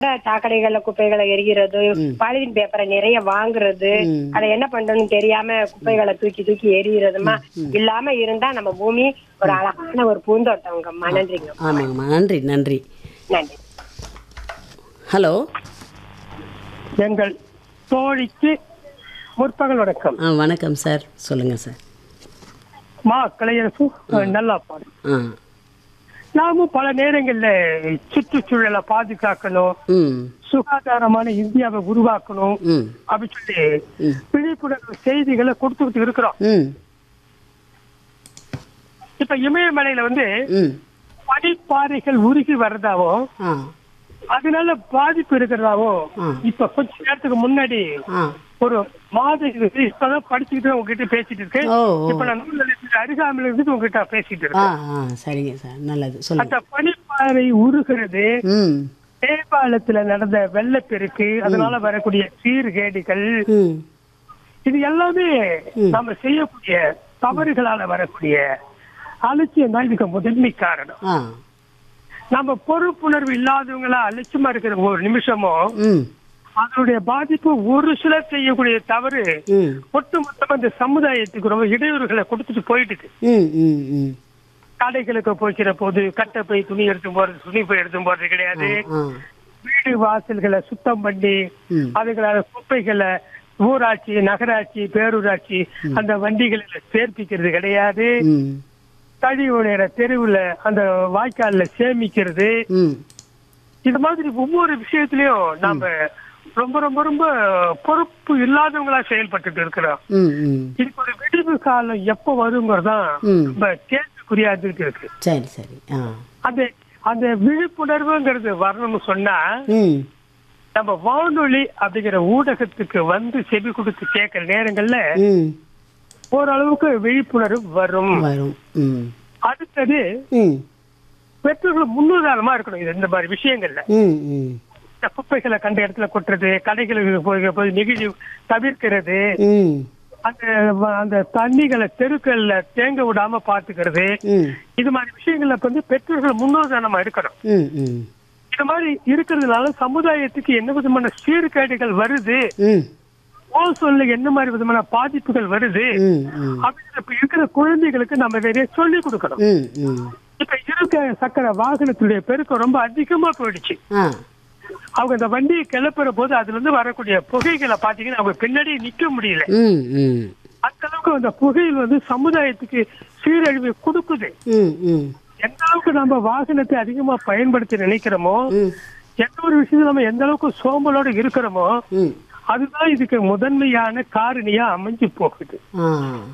சாக்கடைகள்ல குப்பைகளை எரிகிறது பாலிதீன் பேப்பரை நிறைய வாங்குறது ம். அதை என்ன பண்றோம்னு தெரியாம குப்பைகளை தூக்கி தூக்கி எரிகிறதுமா இல்லாம இருந்தா நம்ம பூமி ஒரு அழகான ஒரு பூந்தோட்டம்ங்கம்மா நன்றிங்க ஆமாங்கம்மா நன்றி நன்றி நன்றி ஹலோ எங்கள் தோழிக்கு முற்பகல் வணக்கம் ஆ வணக்கம் சார் சொல்லுங்கள் சார் மா கலையரசு நல்லா பாடு ஆ நாமும் பல நேரங்கள்ல சுற்றுச்சூழலை பாதுகாக்கணும் ம் சுகாதாரமான இந்தியாவை உருவாக்கணும் ம் அப்படின்னு சொல்லி விழிப்புணர்வு செய்திகளை கொடுத்துக்கிட்டு இருக்கிறோம் ம் இப்ப இமயமலையில வந்து ம் பனிப்பாறைகள் உருகி வர்றதாவும் ஆ அதனால பாதிப்பு இருக்கிறதாவும் ஆ. இப்ப கொஞ்ச நேரத்துக்கு முன்னாடி ஆ ஒரு மாத இது இப்பதான் படிச்சுக்கிட்டு உங்ககிட்ட பேசிட்டு இருக்கேன் ஓ ஓ இப்ப நான் நூல் நிலையத்துல அருகாமையில இருந்து உங்ககிட்ட பேசிட்டு ஆ இருக்கேன் ஆ சரிங்க சார் நல்லது சொல்லுங்கள் அந்த பனிப்பாறை உருகிறது ம் நேபாளத்துல நடந்த வெள்ளப்பெருக்கு அதனால வரக்கூடிய சீர்கேடுகள் ம் இது எல்லாமே ம். நம்ம செய்யக்கூடிய தவறுகளால வரக்கூடிய அலட்சியம் தான் இதுக்கு முதன்மை காரணம் ஆ நம்ம பொறுப்புணர்வு இல்லாதவங்களா அலட்சியமா இருக்கிற ஒரு நிமிஷமும் ம் அதனுடைய பாதிப்பு ஒரு சிலர் செய்யக்கூடிய தவறு ம் ஒட்டுமொத்தமா இந்த சமுதாயத்துக்கு ரொம்ப இடையூறுகளை கொடுத்துட்டு போயிட்டு இருக்கு. ம் ம் ம் கடைகளுக்கு போய்க்கிற போது கட்டை போய் துணி எடுத்து போறது துணி போய் எடுத்து போறது கிடையாது ஆ வீடு வாசல்களை சுத்தம் பண்ணி ம் அதுகளான குப்பைகளை ஊராட்சி நகராட்சி பேரூராட்சி அந்த வண்டிகளில் சேர்ப்பிக்கிறது கிடையாது ம் கழிவுநீரை தெருவுல அந்த வாய்க்கால்ல சேமிக்கிறது ம் இது மாதிரி ஒவ்வொரு விஷயத்திலயும் நாம ரொம்ப ரொம்ப ரொம்ப பொறுப்பு இல்லாதவங்களா செயல்பட்டுட்டு இருக்கிறோம் ம் ம் இதுக்கு ஒரு விடிவு காலம் எப்ப வருங்கிறதான் ம். ரொம்ப கேள்விக்குறியா இருந்துட்டு இருக்கு சரி சரி ஆ அந்த அந்த விழிப்புணர்வுங்கிறது வரணும்னு சொன்னா ம் நம்ம வானொலி அப்படிங்கிற ஊடகத்துக்கு வந்து செவி கொடுத்து கேட்கிற நேரங்கள்ல ம் ஓரளவுக்கு விழிப்புணர்வு வரும் வரும் ம் அடுத்தது ம் பெற்றோர்கள் முன்னுதாரணமா இருக்கணும் இது இந்த மாதிரி விஷயங்கள்ல ம் ம் இந்த குப்பைகளை கண்ட இடத்துல கொட்டுறது கடைகளுக்கு போய் போய் நெகிழி தவிர்க்கிறது ம் அந்த வ- அந்த தண்ணிகளை தெருக்கள்ல தேங்க விடாம பாத்துக்கிறது ம் இது மாதிரி விஷயங்கள்ல இப்ப வந்து பெற்றோர்கள் முன்னுதாரணமா இருக்கணும் ம் ம் இது மாதிரி இருக்கிறதுனால சமுதாயத்துக்கு என்ன விதமான சீர்கேடுகள் வருது ம் ஓசோன்ல என்ன மாதிரி விதமான பாதிப்புகள் வருது ம் ம் அப்படின்னு இப்ப இருக்கிற குழந்தைகளுக்கு நம்ம நிறைய சொல்லி கொடுக்கணும் ம் ம் இப்ப இருக்க சக்கர வாகனத்துடைய பெருக்கம் ரொம்ப அதிகமா போயிடுச்சு ஆ அவங்க இந்த வண்டியை கிளப்புற போது அதுல இருந்து வரக்கூடிய புகைகளை பாத்தீங்கன்னா அவங்க பின்னாடி நிக்க முடியல ம் ம் அந்த அளவுக்கு அந்த புகையில் வந்து சமுதாயத்துக்கு சீரழிவை கொடுக்குது ம் ம் எந்த அளவுக்கு நம்ம வாகனத்தை அதிகமா பயன்படுத்தி நினைக்கிறோமோ ம் எந்த ஒரு விஷயத்துல நம்ம எந்த அளவுக்கு சோம்பலோட இருக்கிறோமோ ம் அதுதான் இதுக்கு முதன்மையான காரணியா அமைஞ்சு போகுது ஆ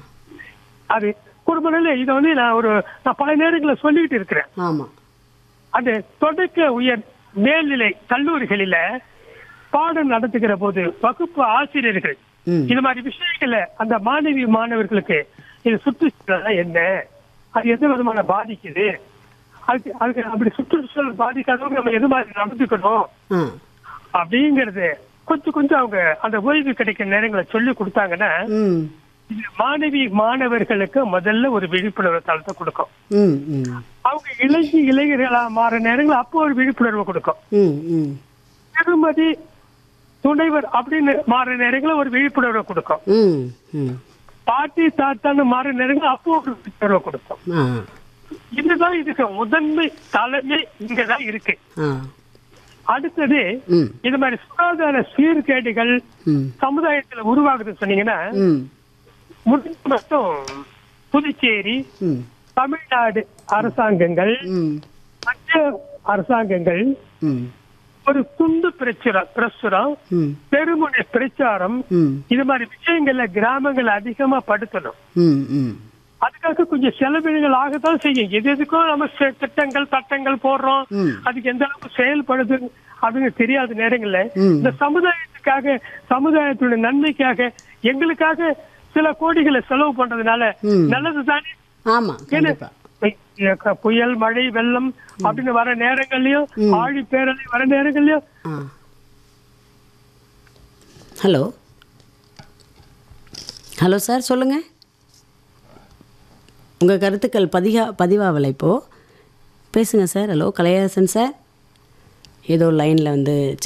அது குடும்ப நிலை இதை வந்து நான் ஒரு நான் பல நேரங்களில் சொல்லிட்டு இருக்கிறேன் ஆமாம் அந்த தொடக்க உயர் மேல்நிலை கல்லூரிகளில பாடம் நடத்துகிற போது வகுப்பு ஆசிரியர்கள் ம் இது மாதிரி விஷயங்கள்ல அந்த மாணவி மாணவர்களுக்கு இது சுற்றுச்சூழல் என்ன அது எந்த விதமான பாதிக்குது அதுக்கு அதுக்கு அப்படி சுற்றுச்சூழல் பாதிக்காதவங்க நம்ம எது மாதிரி நடந்துக்கணும் ஆ அப்படிங்கறது கொஞ்சம் கொஞ்சம் அவங்க அந்த ஓய்வு கிடைக்கிற நேரங்களை சொல்லி கொடுத்தாங்கன்னா ம் இது மாணவி மாணவர்களுக்கு முதல்ல ஒரு விழிப்புணர்வு தளத்தை கொடுக்கும் ம் ம் அவங்க இளைஞ இளைஞர்களா மாற நேரங்கள் அப்போ ஒரு விழிப்புணர்வு கொடுக்கும் ம் ம் திருமதி துணைவர் அப்படின்னு மாற நேரங்களில் ஒரு விழிப்புணர்வு கொடுக்கும் ம் ம் பாட்டி தாத்தான்னு மாற நேரங்கள் அப்போ ஒரு விழிப்புணர்வு கொடுக்கும் ஆ இதுதான் இதுக்கு முதன்மை தலைமை இங்கதான் இருக்கு ஆ அடுத்தது ம் இது மாதிரி சுகாதார சீர்கேடுகள் ம் சமுதாயத்துல உருவாகுதுன்னு சொன்னீங்கன்னா ம் முடிஞ்ச மட்டும் புதுச்சேரி ம் தமிழ்நாடு அரசாங்கங்கள் ம் மத்திய அரசாங்கங்கள் ம் ஒரு துண்டு பிரச்சுரம் பிரசுரம் ம் தெருமுனை பிரச்சாரம் ம் இது மாதிரி விஷயங்கள்ல கிராமங்கள் அதிகமா படுத்தணும் ம் ம் அதுக்காக கொஞ்சம் செலவினங்கள் ஆகத்தான் செய்யும் எது எதுக்கும் நம்ம செ- திட்டங்கள் சட்டங்கள் போடுறோம் ம். அதுக்கு எந்த அளவுக்கு செயல்படுது அப்படின்னு தெரியாத நேரங்கள்ல ம். இந்த சமுதாயத்துக்காக சமுதாயத்துடைய நன்மைக்காக எங்களுக்காக சில கோடிகளை செலவு பண்றதுனால ம். நல்லது தானே ஆமாம் கண்டிப்பாக புயல் மழை வெள்ளம் அப்படின்னு வர நேரங்கள்லயும் ம். ஆழி பேரலை வர நேரங்கள்லயும் ஆ ஹலோ ஹலோ சார் சொல்லுங்கள் உங்கள் கருத்துக்கள் பதிகா பதிவாகலை இப்போது பேசுங்க சார் ஹலோ கலையரசன் சார் ஏதோ லைனில் வந்து